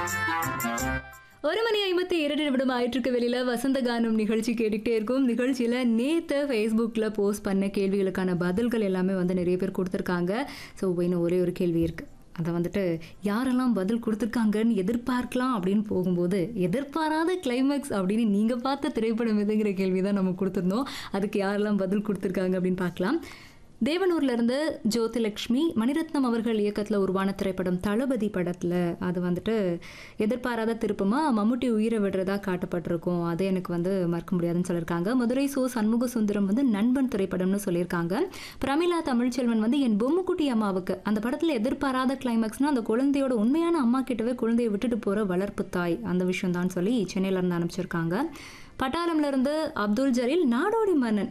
ஒரு மணி ஐம்பத்தி இரண்டு நிமிடம் ஆயிட்டிருக்க வெளியில வசந்த கானம் நிகழ்ச்சி கேட்டுக்கிட்டே இருக்கும் நிகழ்ச்சியில நேத்து ஃபேஸ்புக்கில் போஸ்ட் பண்ண கேள்விகளுக்கான பதில்கள் எல்லாமே வந்து நிறைய பேர் கொடுத்துருக்காங்க ஸோ இன்னும் ஒரே ஒரு கேள்வி இருக்கு அதை வந்துட்டு யாரெல்லாம் பதில் கொடுத்துருக்காங்கன்னு எதிர்பார்க்கலாம் அப்படின்னு போகும்போது எதிர்பாராத கிளைமேக்ஸ் அப்படின்னு நீங்கள் பார்த்த திரைப்படம் எதுங்கிற கேள்வி தான் நம்ம கொடுத்துருந்தோம் அதுக்கு யாரெல்லாம் பதில் கொடுத்துருக்காங்க அப்படின்னு பார்க்கலாம் தேவனூர்ல இருந்து ஜோதிலக்ஷ்மி மணிரத்னம் அவர்கள் இயக்கத்தில் உருவான திரைப்படம் தளபதி படத்தில் அது வந்துட்டு எதிர்பாராத திருப்பமா மம்முட்டி உயிரை விடுறதா காட்டப்பட்டிருக்கும் அது எனக்கு வந்து மறக்க முடியாதுன்னு சொல்லியிருக்காங்க மதுரை சோ சண்முக சுந்தரம் வந்து நண்பன் திரைப்படம்னு சொல்லியிருக்காங்க பிரமிளா தமிழ்ச்செல்வன் வந்து என் பொம்முக்குட்டி அம்மாவுக்கு அந்த படத்தில் எதிர்பாராத கிளைமேக்ஸ்னா அந்த குழந்தையோட உண்மையான அம்மா கிட்டவே குழந்தையை விட்டுட்டு போகிற வளர்ப்பு தாய் அந்த விஷயம் தான் சொல்லி சென்னையில இருந்து அனுப்பிச்சிருக்காங்க பட்டாளம்ல இருந்து அப்துல் ஜலீல் நாடோடி மன்னன்